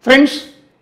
friends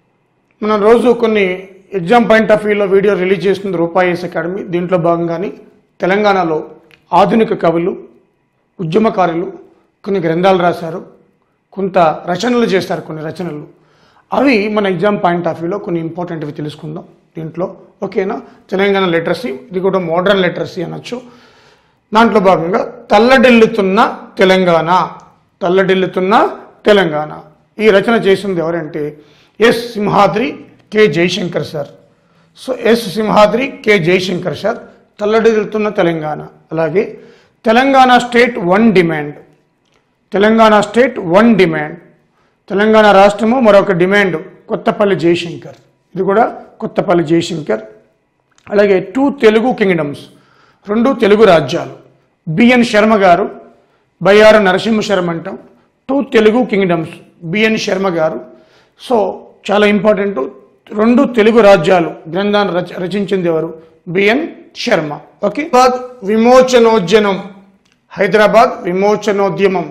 మనం రోజు కొన్ని ఎగ్జామ్ పాయింట్ ఆఫ్ వ్యూలో వీడియో రిలీజ్ చేస్తుంది రూపాయిస్ అకాడమీ దీంట్లో భాగంగానే తెలంగాణలో ఆధునిక కవులు ఉద్యమకారులు కొన్ని గ్రంథాలు రాశారు కొంత రచనలు చేస్తారు కొన్ని రచనలు అవి మన ఎగ్జామ్ పాయింట్ ఆఫ్ వ్యూలో కొన్ని ఇంపార్టెంట్వి తెలుసుకుందాం దీంట్లో ఓకేనా తెలంగాణ లిటరసీ ఇది కూడా మోడర్న్ లిటరసీ అనొచ్చు దాంట్లో భాగంగా తల్లడిల్లుతున్న తెలంగాణ తల్లడిల్లుతున్న తెలంగాణ ఈ రచన చేసింది ఎవరంటే S Simhadri K Jayashankar sir so S Simhadri K Jayashankar sir తల్లడిల్లుతున్న తెలంగాణ అలాగే Telangana state one demand Telangana state one demand Telangana రాష్ట్రము మరొక డిమాండ్ కొత్తపల్లి జయశంకర్ ఇది కూడా కొత్తపల్లి జయశంకర్ అలాగే టూ తెలుగు కింగ్డమ్స్ రెండు తెలుగు రాజ్యాలు బిఎన్ శర్మ గారు బయ్యారు నరసింహ శర్మ అంటాం two Telugu kingdoms BN Sharma garu so చాలా ఇంపార్టెంట్ రెండు తెలుగు రాజ్యాలు గ్రంథాన్ని రచ రచించింది ఎవరు బిఎన్ శర్మ ఓకే హైదరాబాద్ విమోచనోద్యమం హైదరాబాద్ విమోచనోద్యమం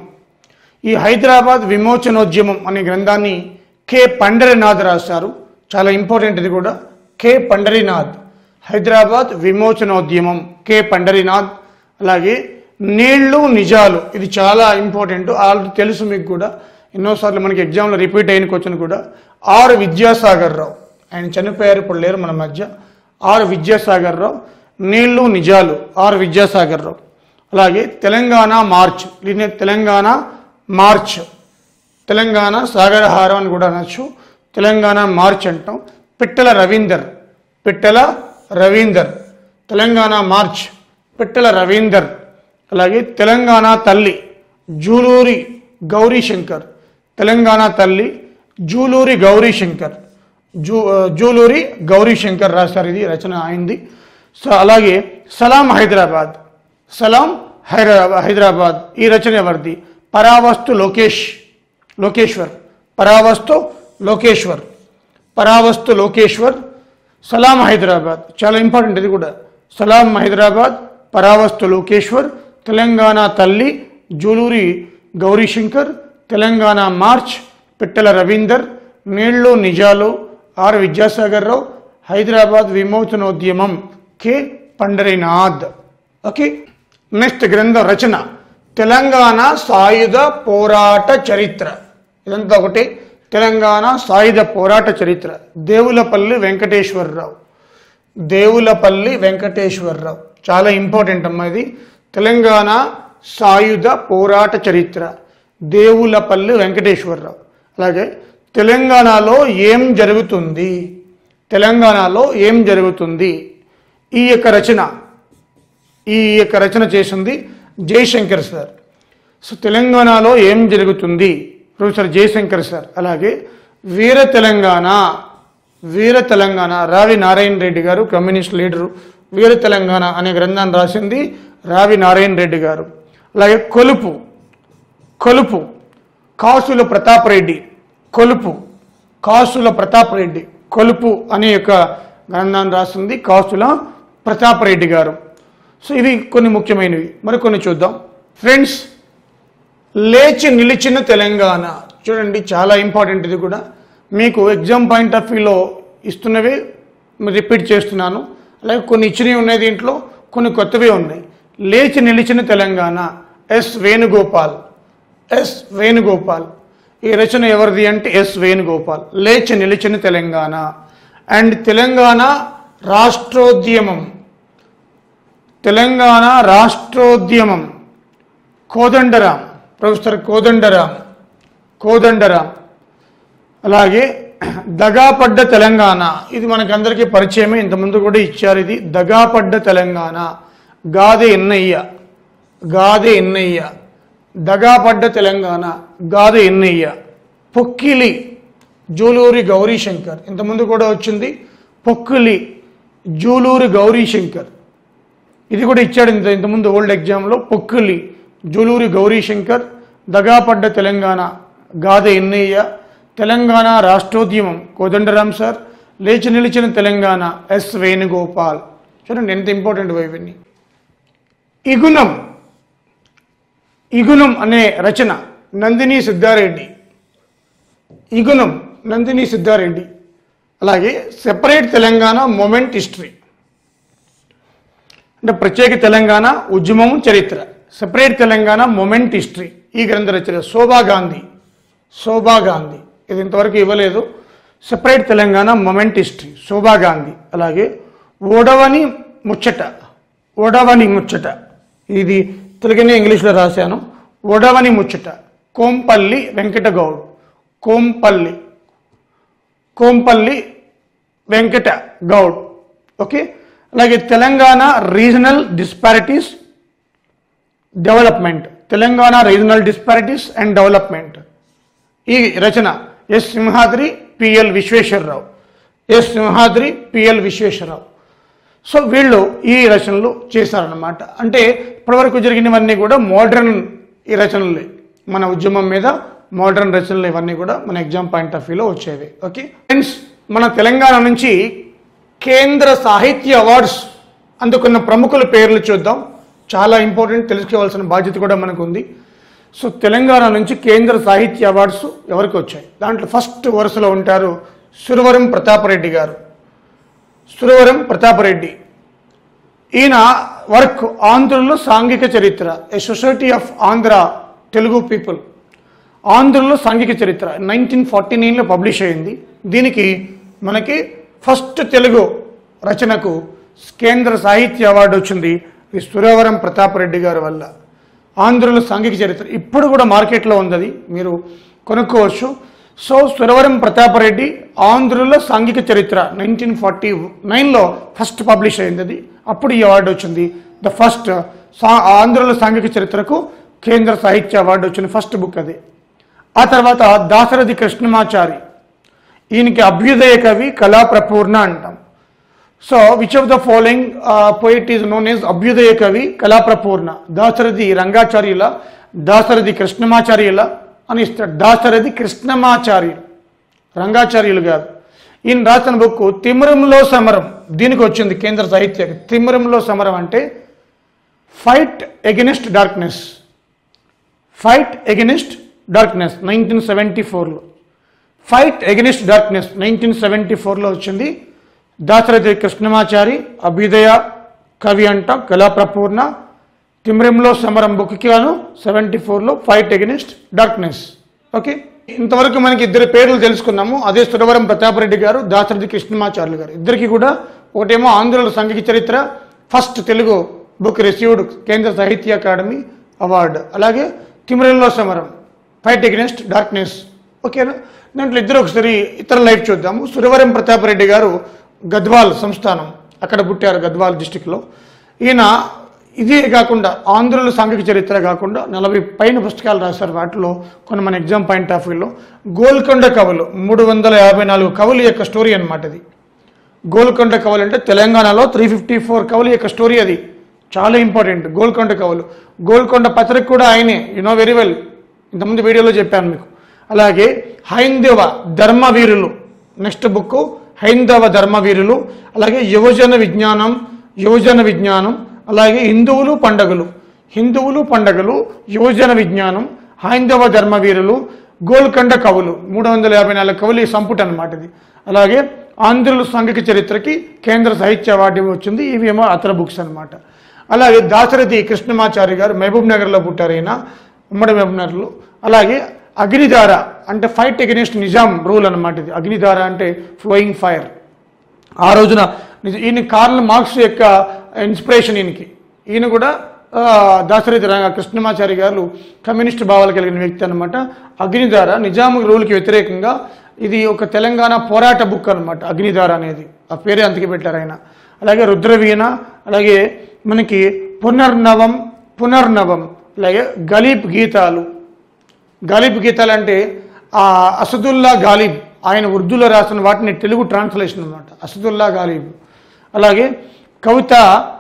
ఈ హైదరాబాద్ విమోచనోద్యమం అనే గ్రంథాన్ని కె పండరినాథ్ రాశారు చాలా ఇంపార్టెంట్ ఇది కూడా కె పండరినాథ్ హైదరాబాద్ విమోచనోద్యమం కె పండరినాథ్ అలాగే నీళ్లు నిజాలు ఇది చాలా ఇంపార్టెంట్ ఆల్రెడీ తెలుసు మీకు కూడా ఎన్నోసార్లు మనకి ఎగ్జామ్లో రిపీట్ అయిన క్వశ్చన్ కూడా ఆర్ విద్యాసాగర్ రావు ఆయన చనిపోయారు ఇప్పుడు లేరు మన మధ్య ఆర్ విద్యాసాగర్ రావు నీళ్లు నిజాలు ఆర్ విద్యాసాగర్ రావు అలాగే తెలంగాణ మార్చ్ దీన్ని తెలంగాణ మార్చ్ తెలంగాణ సాగరహారం అని కూడా అనొచ్చు తెలంగాణ మార్చ్ అంటాం పిట్టల రవీందర్ పిట్టల రవీందర్ తెలంగాణ మార్చ్ పిట్టల రవీందర్ అలాగే తెలంగాణ తల్లి జూలూరి గౌరీశంకర్ తెలంగాణ తల్లి జూలూరి గౌరీశంకర్ జూ జూలూరి గౌరీశంకర్ రాశారు ఇది రచన అయింది సో అలాగే సలాం హైదరాబాద్ సలాం హైదరాబాద్ హైదరాబాద్ ఈ రచన ఎవరిది పరావస్తు లోకేష్ లోకేశ్వర్ పరావస్తు లోకేశ్వర్ పరావస్తు లోకేశ్వర్ సలాం హైదరాబాద్ చాలా ఇంపార్టెంట్ ఇది కూడా సలాం హైదరాబాద్ పరావస్తు లోకేశ్వర్ తెలంగాణ తల్లి జూలూరి గౌరీశంకర్ తెలంగాణ మార్చ్ పిట్టల రవీందర్ నీళ్లు నిజాలు ఆర్ విద్యాసాగర్ రావు హైదరాబాద్ విమోచనోద్యమం కె పండరినాథ్ ఓకే నెక్స్ట్ గ్రంథం రచన తెలంగాణ సాయుధ పోరాట చరిత్ర ఇదంతా ఒకటి తెలంగాణ సాయుధ పోరాట చరిత్ర దేవులపల్లి వెంకటేశ్వరరావు దేవులపల్లి వెంకటేశ్వరరావు చాలా ఇంపార్టెంట్ అమ్మా ఇది తెలంగాణ సాయుధ పోరాట చరిత్ర దేవులపల్లి వెంకటేశ్వరరావు అలాగే తెలంగాణలో ఏం జరుగుతుంది తెలంగాణలో ఏం జరుగుతుంది ఈ యొక్క రచన ఈ యొక్క రచన చేసింది జయశంకర్ సార్ సో తెలంగాణలో ఏం జరుగుతుంది ప్రొఫెసర్ జయశంకర్ సార్ అలాగే వీర తెలంగాణ వీర తెలంగాణ రావి నారాయణ రెడ్డి గారు కమ్యూనిస్ట్ లీడరు వీర తెలంగాణ అనే గ్రంథాన్ని రాసింది రావి నారాయణ రెడ్డి గారు అలాగే కొలుపు కొలుపు కాసుల ప్రతాప్ రెడ్డి కొలుపు కాసుల ప్రతాప్ రెడ్డి కొలుపు అనే యొక్క గ్రంథాన్ని రాసింది కాసుల ప్రతాప్ రెడ్డి గారు సో ఇవి కొన్ని ముఖ్యమైనవి మరికొన్ని చూద్దాం ఫ్రెండ్స్ లేచి నిలిచిన తెలంగాణ చూడండి చాలా ఇంపార్టెంట్ ఇది కూడా మీకు ఎగ్జామ్ పాయింట్ ఆఫ్ వ్యూలో ఇస్తున్నవే రిపీట్ చేస్తున్నాను అలాగే కొన్ని ఇచ్చినవి ఉన్నాయి దీంట్లో కొన్ని కొత్తవి ఉన్నాయి లేచి నిలిచిన తెలంగాణ ఎస్ వేణుగోపాల్ ఎస్ వేణుగోపాల్ ఈ రచన ఎవరిది అంటే ఎస్ వేణుగోపాల్ లేచి నిలిచిన తెలంగాణ అండ్ తెలంగాణ రాష్ట్రోద్యమం తెలంగాణ రాష్ట్రోద్యమం కోదండరాం ప్రొఫెసర్ కోదండరాం కోదండరాం అలాగే దగాపడ్డ తెలంగాణ ఇది మనకందరికీ పరిచయమే ఇంతకుముందు కూడా ఇచ్చారు ఇది దగాపడ్డ తెలంగాణ గాదె ఎన్నయ్య గాదె ఎన్నయ్య దగాపడ్డ తెలంగాణ గాదె ఎన్నయ్య పొక్కిలి జూలూరి గౌరీశంకర్ ఇంతకుముందు కూడా వచ్చింది పొక్కిలి జూలూరి గౌరీశంకర్ ఇది కూడా ఇచ్చాడు ఇంత ఇంతకుముందు ఓల్డ్ ఎగ్జామ్లో పొక్కులి జూలూరి గౌరీశంకర్ దగాపడ్డ తెలంగాణ గాథ ఎన్నయ్య తెలంగాణ రాష్ట్రోద్యమం కోదండరాం సార్ లేచి నిలిచిన తెలంగాణ ఎస్ వేణుగోపాల్ చూడండి ఎంత ఇంపార్టెంట్ ఇవన్నీ ఇగుణం ఇగుణం అనే రచన నందిని సిద్ధారెడ్డి ఇగుణం నందిని సిద్ధారెడ్డి అలాగే సెపరేట్ తెలంగాణ మొమెంట్ హిస్టరీ అంటే ప్రత్యేక తెలంగాణ ఉద్యమం చరిత్ర సెపరేట్ తెలంగాణ మొమెంట్ హిస్టరీ ఈ గ్రంథ రచన శోభా గాంధీ శోభా గాంధీ ఇది ఇంతవరకు ఇవ్వలేదు separate Telangana movement history Shobha Gandhi అలాగే ఓడవని ముచ్చట ఓడవని ముచ్చట ఇది తెలుగునే ఇంగ్లీష్లో రాశాను ఓడవని ముచ్చట కోంపల్లి వెంకట గౌడ్ కోంపల్లి కోంపల్లి వెంకట గౌడ్ ఓకే అలాగే Telangana regional disparities development Telangana regional disparities and development ఈ రచన S Simhadri PL Vishweshwararao S Simhadri PL Vishweshwararao so వీళ్ళు ఈ రచనలు చేశారన్నమాట అంటే ఇప్పటివరకు జరిగినవన్నీ కూడా మోడర్న్ ఈ రచనలే మన ఉద్యమం మీద మోడర్న్ రచనలు ఇవన్నీ కూడా మన ఎగ్జామ్ పాయింట్ ఆఫ్ వ్యూలో వచ్చేవి ఓకే ఫ్రెండ్స్ మన తెలంగాణ నుంచి కేంద్ర సాహిత్య అవార్డ్స్ అందుకున్న ప్రముఖుల పేర్లు చూద్దాం చాలా ఇంపార్టెంట్ తెలుసుకోవాల్సిన బాధ్యత కూడా మనకు ఉంది సో తెలంగాణ నుంచి కేంద్ర సాహిత్య అవార్డ్స్ ఎవరికి వచ్చాయి దాంట్లో ఫస్ట్ వరుసలో ఉంటారు సురవరం ప్రతాపరెడ్డి గారు సురవరం ప్రతాపరెడ్డి ఈయన వర్క్ ఆంధ్రుల్లో సాంఘిక చరిత్ర a society of Andhra Telugu people ఆంధ్రుల్లో సాంఘిక చరిత్ర నైన్టీన్ ఫార్టీ నైన్లో పబ్లిష్ అయింది దీనికి మనకి ఫస్ట్ తెలుగు రచనకు కేంద్ర సాహిత్య అవార్డు వచ్చింది ఈ సురవరం ప్రతాపరెడ్డి గారి వల్ల ఆంధ్రుల సాంఘిక చరిత్ర ఇప్పుడు కూడా మార్కెట్లో ఉంది అది మీరు కొనుక్కోవచ్చు సో సురవరం ప్రతాపరెడ్డి ఆంధ్రుల సాంఘిక చరిత్ర నైన్టీన్ ఫార్టీ నైన్లో ఫస్ట్ పబ్లిష్ అయింది అది అప్పుడు ఈ అవార్డు వచ్చింది ద ఫస్ట్ సా ఆంధ్రుల సాంఘిక చరిత్రకు కేంద్ర సాహిత్య అవార్డు వచ్చిన ఫస్ట్ బుక్ అది ఆ తర్వాత దాశరథి కృష్ణమాచారి ఈయనకి అభ్యుదయ కవి కళా ప్రపూర్ణ అంటాం so which of the following poet is known as అభ్యుదయ కవి కళా ప్రపూర్ణ దాశరథి రంగాచార్యుల దాశరథి కృష్ణమాచార్యుల అని ఇస్తాడు దాశరథి కృష్ణమాచార్యులు రంగాచార్యులు కాదు ఈయన రాసిన బుక్ తిమిరంలో సమరం దీనికి వచ్చింది కేంద్ర సాహిత్య తిమిరంలో సమరం అంటే fight against darkness fight against darkness nineteen seventy ఫోర్లో fight against darkness nineteen seventy ఫోర్లో వచ్చింది దాశరథి కృష్ణమాచారి అభ్యుదయ కవి అంట కళాప్రపూర్ణ తిమ్రెంలో సమరం బుక్కి గాను సెవెంటీ ఫోర్లో ఫైట్ ఎగెనిస్ట్ డార్క్నెస్ ఓకే ఇంతవరకు మనకి ఇద్దరు పేర్లు తెలుసుకున్నాము అదే సురవరం ప్రతాపరెడ్డి గారు దాశరథి కృష్ణమాచార్యులు గారు ఇద్దరికి కూడా ఒకటేమో ఆంధ్రుల సంఘిక చరిత్ర ఫస్ట్ తెలుగు బుక్ రిసీవ్డ్ కేంద్ర సాహిత్య అకాడమీ అవార్డు అలాగే తిమిరంలో సమరం ఫైట్ ఎగెనిస్ట్ డార్క్నెస్ ఓకేనా దాంట్లో ఇద్దరు ఒకసారి ఇతర లైఫ్ చూద్దాము సురవరం ప్రతాపరెడ్డి గారు గద్వాల్ సంస్థానం అక్కడ పుట్టారు గద్వాల్ డిస్టిక్లో ఈయన ఇదే కాకుండా ఆంధ్రుల సాంఘిక చరిత్ర కాకుండా నలభై పైన పుస్తకాలు రాశారు వాటిలో కొన్ని మన ఎగ్జామ్ పాయింట్ ఆఫ్ వ్యూలో గోల్కొండ కవులు మూడు వందల యాభై నాలుగు కవుల యొక్క స్టోరీ అనమాట ఇది గోల్కొండ కవులు అంటే తెలంగాణలో త్రీ ఫిఫ్టీ ఫోర్ కవుల యొక్క స్టోరీ అది చాలా ఇంపార్టెంట్ గోల్కొండ కవులు గోల్కొండ పత్రిక కూడా ఆయనే యు నో వెరీ వెల్ ఇంతకుముందు వీడియోలో చెప్పాను మీకు అలాగే హైందవ ధర్మవీరులు నెక్స్ట్ బుక్ హైందవ ధర్మవీరులు అలాగే యువజన విజ్ఞానం యువజన విజ్ఞానం అలాగే హిందువులు పండగలు హిందువులు పండగలు యువజన విజ్ఞానం హైందవ ధర్మవీరులు గోల్కొండ కవులు మూడు వందల యాభై నాలుగు కవులు ఈ సంపుట అనమాట ఇది అలాగే ఆంధ్రుల సాంఘిక చరిత్రకి కేంద్ర సాహిత్య అవార్డు వచ్చింది ఇవేమో అతర బుక్స్ అన్నమాట అలాగే దాశరథి కృష్ణమాచారి గారు మహబూబ్ నగర్లో పుట్టారు ఈయన ఉమ్మడి మహబూబ్ నగర్లో అలాగే అగ్నిధార అంటే ఫైట్ అగెనిస్ట్ నిజాం రూల్ అనమాట ఇది అగ్నిధార అంటే ఫ్లోయింగ్ ఫైర్ ఆ రోజున నిజ- ఈయన కార్ల్ మార్క్స్ యొక్క ఇన్స్పిరేషన్ ఈయనకి ఈయన కూడా ఆ, దాశరథి రంగ కృష్ణమాచారి గారు కమ్యూనిస్ట్ భావాలు కలిగిన వ్యక్తి అనమాట అగ్నిధార నిజాం రూల్కి వ్యతిరేకంగా ఇది ఒక తెలంగాణ పోరాట బుక్ అనమాట అగ్నిధార అనేది ఆ పేరే అందుకే పెట్టారు ఆయన అలాగే రుద్రవీణ అలాగే మనకి పునర్నవం పునర్నవం అలాగే గలీబ్ గీతాలు గాలిబ్ గీతాలు అంటే ఆ అసదుల్లా గాలిబ్ ఆయన ఉర్దూలో రాసిన వాటిని తెలుగు ట్రాన్స్లేషన్ అనమాట అసదుల్లా గాలిబ్ అలాగే కవిత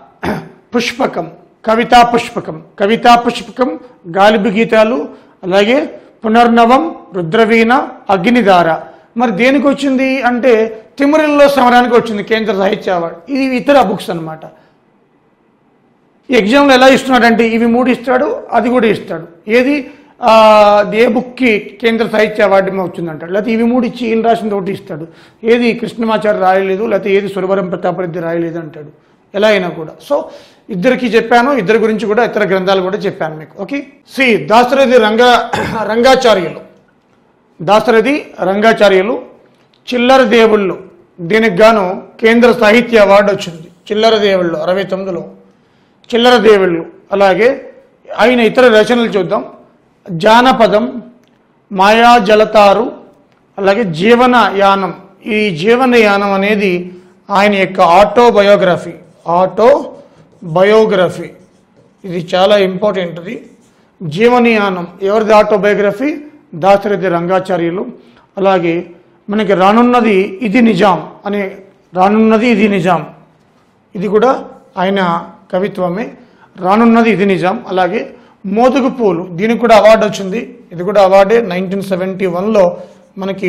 పుష్పకం కవితా పుష్పకం కవితా పుష్పకం గాలిబ్ గీతాలు అలాగే పునర్నవం రుద్రవీణ అగ్నిధార మరి దేనికి వచ్చింది అంటే తిమిరిల్లో సమరానికి వచ్చింది కేంద్ర సాహిత్య అవార్డు ఇది ఇతర బుక్స్ అన్నమాట ఈ ఎగ్జామ్లో ఎలా ఇస్తున్నాడంటే ఇవి మూడు ఇస్తాడు అది కూడా ఇస్తాడు ఏది ఆ, అది ఏ బుక్కి కేంద్ర సాహిత్య అవార్డు ఏమో వచ్చిందంటాడు లేకపోతే ఇవి మూడు ఇచ్చి ఈయన రాసింది ఒకటి ఇస్తాడు ఏది కృష్ణమాచారి రాయలేదు లేకపోతే ఏది సురవరం ప్రతాపరెడ్డి రాయలేదు అంటాడు ఎలా అయినా కూడా సో ఇద్దరికి చెప్పాను ఇద్దరి గురించి కూడా ఇతర గ్రంథాలు కూడా చెప్పాను మీకు ఓకే సి దాశరథి రంగా రంగాచార్యులు దాశరథి రంగాచార్యులు చిల్లర దేవుళ్ళు దీనికి గాను కేంద్ర సాహిత్య అవార్డు వచ్చింది చిల్లర దేవుళ్ళు అరవై తొమ్మిదిలో చిల్లర దేవుళ్ళు అలాగే ఆయన ఇతర రచనలు చూద్దాం జానపదం మాయా జలతారు అలాగే జీవన యానం ఈ జీవన యానం అనేది ఆయన యొక్క ఆటోబయోగ్రఫీ ఆటో బయోగ్రఫీ ఇది చాలా ఇంపార్టెంట్ ఇది జీవనయానం ఎవరిది ఆటోబయోగ్రఫీ దాశరథి రంగాచార్యులు అలాగే మనకి రానున్నది ఇది నిజాం అనే రానున్నది ఇది నిజాం ఇది కూడా ఆయన కవిత్వమే రానున్నది ఇది నిజాం అలాగే మోదుగు పూలు దీనికి కూడా అవార్డు వచ్చింది ఇది కూడా అవార్డే నైన్టీన్ సెవెంటీ వన్లో మనకి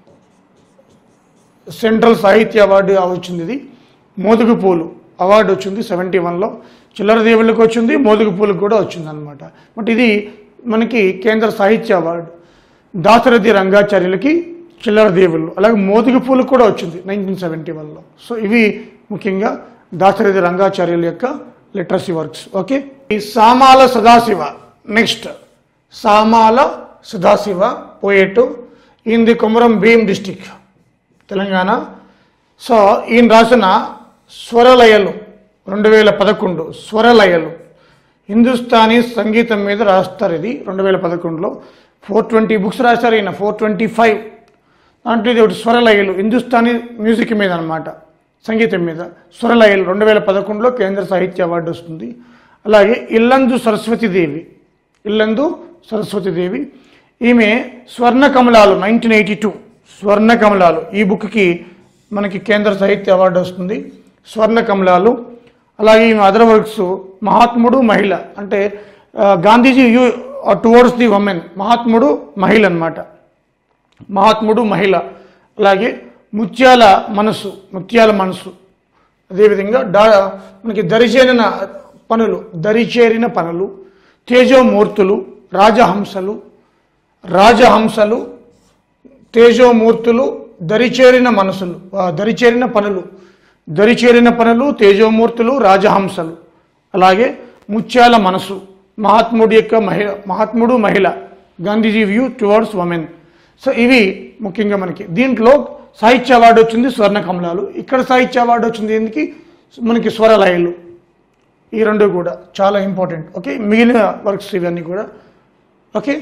సెంట్రల్ సాహిత్య అవార్డు వచ్చింది ఇది మోదుగు పూలు అవార్డు వచ్చింది సెవెంటీ వన్లో చిల్లర దేవుళ్ళకి వచ్చింది మోదుగు పూలకు కూడా వచ్చింది అనమాట బట్ ఇది మనకి కేంద్ర సాహిత్య అవార్డు దాశరథి రంగాచార్యులకి చిల్లర దేవుళ్ళు అలాగే మోదుగు పూలకు కూడా వచ్చింది నైన్టీన్ సెవెంటీ వన్లో సో ఇవి ముఖ్యంగా దాశరథి రంగాచార్యుల యొక్క లిటరసీ వర్క్స్ ఓకే ఈ Samala Sadashiva next Samala Sadashiva poet in the Komaram Bheem district Telangana so ఈయన రాసిన స్వరలయలు రెండు వేల పదకొండు స్వరలయలు హిందుస్థానీ సంగీతం మీద రాస్తారు ఇది రెండు వేల పదకొండులో ఫోర్ ట్వంటీ బుక్స్ రాశారు ఈయన ఫోర్ ట్వంటీ ఫైవ్ దాంట్లో ఇది ఒకటి స్వరలయలు హిందుస్థానీ మ్యూజిక్ మీద అనమాట సంగీతం మీద స్వరలయలు రెండు వేల పదకొండులో కేంద్ర సాహిత్య అవార్డు వస్తుంది అలాగే ఇల్లందు సరస్వతీదేవి ఇల్లందు సరస్వతీదేవి ఈమె స్వర్ణ కమలాలు నైన్టీన్ ఎయిటీ టూ స్వర్ణ కమలాలు ఈ బుక్కి మనకి కేంద్ర సాహిత్య అవార్డు వస్తుంది స్వర్ణ కమలాలు అలాగే ఈమె అదర్ వర్క్స్ మహాత్ముడు మహిళ అంటే ఆ, Gandhiji view towards the women మహాత్ముడు మహిళ అన్నమాట మహాత్ముడు మహిళ అలాగే ముత్యాల మనసు ముత్యాల మనసు అదేవిధంగా డా మనకి దరిచేరిన పనులు దరిచేరిన పనులు తేజోమూర్తులు రాజహంసలు రాజహంసలు తేజోమూర్తులు దరిచేరిన మనసులు ఆ, దరిచేరిన పనులు దరిచేరిన పనులు తేజోమూర్తులు రాజహంసలు అలాగే ముత్యాల మనసు మహాత్ముడి యొక్క మహిళ మహాత్ముడు మహిళ Gandhiji view towards women so ఇవి ముఖ్యంగా మనకి దీంట్లో సాహిత్య అవార్డు వచ్చింది స్వర్ణ కమలాలు ఇక్కడ సాహిత్య అవార్డు వచ్చింది ఎందుకు మనకి స్వరలయలు ఈ రెండు కూడా చాలా ఇంపార్టెంట్ ఓకే మిగిలిన వర్క్స్ ఇవన్నీ కూడా okay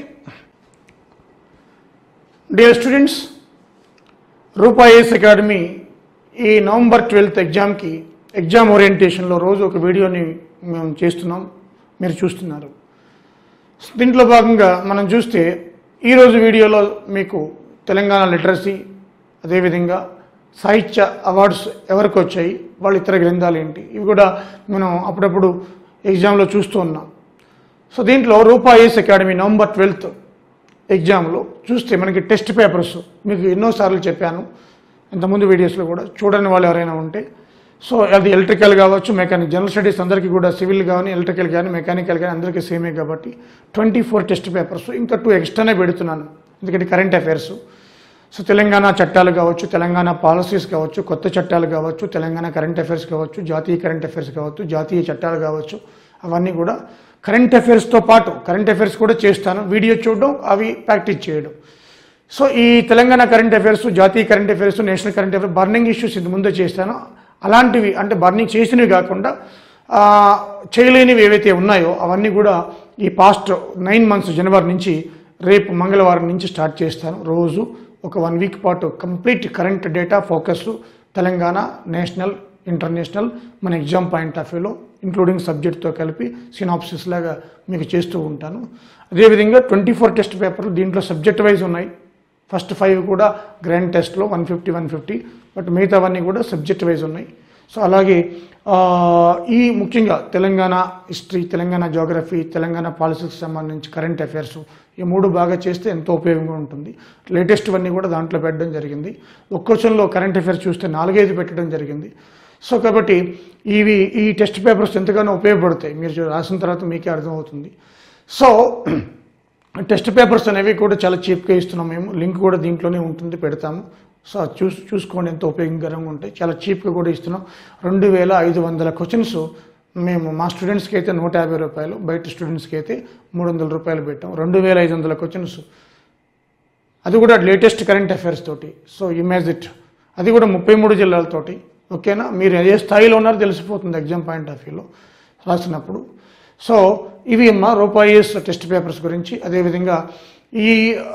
dear students rupees academy ఈ నవంబర్ ట్వెల్త్ ఎగ్జామ్కి ఎగ్జామ్ ఓరియంటేషన్లో రోజు ఒక వీడియోని మేము చేస్తున్నాం మీరు చూస్తున్నారు దీంట్లో భాగంగా మనం చూస్తే ఈరోజు వీడియోలో మీకు తెలంగాణ లిటరసీ అదేవిధంగా సాహిత్య అవార్డ్స్ ఎవరికి వచ్చాయి వాళ్ళ ఇతర గ్రంథాలు ఏంటి ఇవి కూడా మనం అప్పుడప్పుడు ఎగ్జామ్లో చూస్తూ ఉన్నాం సో దీంట్లో రూపాయేస్ అకాడమీ నవంబర్ ట్వెల్త్ ఎగ్జామ్లో చూస్తే మనకి టెస్ట్ పేపర్స్ మీకు ఎన్నోసార్లు చెప్పాను ఇంతకుముందు వీడియోస్లో కూడా చూడని వాళ్ళు ఎవరైనా ఉంటే సో అది ఎలక్ట్రికల్ కావచ్చు మెకానిక్ జనరల్ స్టడీస్ అందరికీ కూడా సివిల్ కానీ ఎలక్ట్రికల్ కానీ మెకానికల్ కానీ అందరికీ సేమే కాబట్టి ట్వంటీ ఫోర్ టెస్ట్ పేపర్స్ ఇంకా టూ ఎక్స్ట్రానే పెడుతున్నాను ఎందుకంటే కరెంట్ అఫైర్స్ సో తెలంగాణ చట్టాలు కావచ్చు తెలంగాణ పాలసీస్ కావచ్చు కొత్త చట్టాలు కావచ్చు తెలంగాణ కరెంట్ అఫైర్స్ కావచ్చు జాతీయ కరెంట్ అఫైర్స్ కావచ్చు జాతీయ చట్టాలు కావచ్చు అవన్నీ కూడా కరెంట్ అఫైర్స్తో పాటు కరెంట్ అఫైర్స్ కూడా చేస్తాను వీడియో చూడడం అవి ప్రాక్టీస్ చేయడం సో ఈ తెలంగాణ కరెంట్ అఫైర్స్ జాతీయ current affairs national current affairs burning issues ఇంత ముందే చేస్తాను అలాంటివి అంటే బర్నింగ్ చేసినవి కాకుండా ఆ, చేయలేనివి ఏవైతే ఉన్నాయో అవన్నీ కూడా ఈ పాస్ట్ నైన్ మంత్స్ జనవరి నుంచి రేపు మంగళవారం నుంచి స్టార్ట్ చేస్తాను రోజు ఒక వన్ వీక్ పాటు complete current data focus Telangana national international మన ఎగ్జామ్ పాయింట్ ఆఫ్ వ్యూలో ఇంక్లూడింగ్ సబ్జెక్ట్తో కలిపి సినాప్సిస్ లాగా మీకు చేస్తూ ఉంటాను అదేవిధంగా ట్వంటీ ఫోర్ టెస్ట్ పేపర్లు దీంట్లో సబ్జెక్ట్ వైజ్ ఉన్నాయి ఫస్ట్ ఫైవ్ కూడా గ్రాండ్ టెస్ట్లో one fifty one fifty but మిగతావన్నీ కూడా సబ్జెక్ట్ వైజ్ ఉన్నాయి సో అలాగే ఆ, ఈ ముఖ్యంగా తెలంగాణ హిస్టరీ తెలంగాణ జోగ్రఫీ తెలంగాణ పాలసీకి సంబంధించి కరెంట్ అఫైర్స్ ఈ మూడు బాగా చేస్తే ఎంతో ఉపయోగంగా ఉంటుంది లేటెస్ట్ అన్నీ కూడా దాంట్లో పెట్టడం జరిగింది ఒక్క క్వశ్చన్లో కరెంట్ అఫైర్స్ చూస్తే నాలుగైదు పెట్టడం జరిగింది సో కాబట్టి ఇవి ఈ టెస్ట్ పేపర్స్ ఎంతగానో ఉపయోగపడతాయి మీరు చూ- రాసిన తర్వాత మీకే అర్థమవుతుంది సో టెస్ట్ పేపర్స్ అనేవి కూడా చాలా చీప్గా ఇస్తున్నాం మేము లింక్ కూడా దీంట్లోనే ఉంటుంది పెడతాము సో అది చూసి చూసుకోండి ఎంత ఉపయోగకరంగా ఉంటాయి చాలా చీప్గా కూడా ఇస్తున్నాం రెండు వేల ఐదు వందల క్వశ్చన్స్ మేము మా స్టూడెంట్స్కి అయితే నూట యాభై రూపాయలు బయట స్టూడెంట్స్కి అయితే మూడు వందల రూపాయలు పెట్టాం రెండు వేల ఐదు వందల క్వశ్చన్స్ అది కూడా లేటెస్ట్ కరెంట్ అఫైర్స్ తోటి సో ఇమేజ్ ఇట్ అది కూడా ముప్పై మూడు జిల్లాలతోటి ఓకేనా మీరు ఏ స్థాయిలో ఉన్నారో తెలిసిపోతుంది ఎగ్జామ్ పాయింట్ ఆఫ్ వ్యూలో రాసినప్పుడు సో ఇవి మా రూపాయి టెస్ట్ పేపర్స్ గురించి అదేవిధంగా ఈ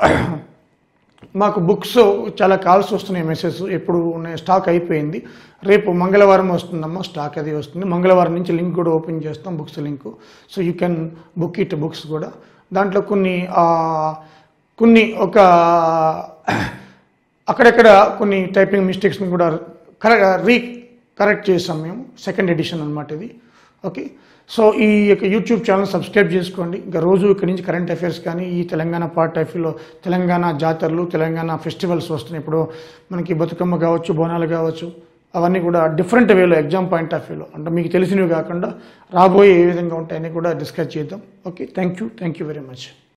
మాకు బుక్స్ చాలా కాల్స్ వస్తున్నాయి మెసేజ్ ఎప్పుడు ఉన్నాయి స్టాక్ అయిపోయింది రేపు మంగళవారం వస్తుందమ్మా స్టాక్ అది వస్తుంది మంగళవారం నుంచి లింక్ కూడా ఓపెన్ చేస్తాం books link so you can book it books కూడా దాంట్లో కొన్ని ఆ, కొన్ని ఒక అక్కడక్కడ కొన్ని టైపింగ్ మిస్టేక్స్ని కూడా కరెక్ట్ రీ కరెక్ట్ చేసాం మేము సెకండ్ ఎడిషన్ అనమాట ఇది ఓకే సో ఈ యొక్క యూట్యూబ్ ఛానల్ సబ్స్క్రైబ్ చేసుకోండి ఇంకా రోజు ఇక్కడి నుంచి కరెంట్ అఫైర్స్ కానీ ఈ తెలంగాణ పార్ట్ ఆఫ్లో తెలంగాణ జాతరలు తెలంగాణ ఫెస్టివల్స్ వస్తున్నాయి ఇప్పుడు మనకి బతుకమ్మ కావచ్చు బోనాలు కావచ్చు అవన్నీ కూడా డిఫరెంట్ వేలో ఎగ్జామ్ పాయింట్ ఆఫ్ వ్యూలో అంటే మీకు తెలిసినవి కాకుండా రాబోయే ఏ విధంగా ఉంటాయని కూడా డిస్కస్ చేద్దాం okay thank you thank you very much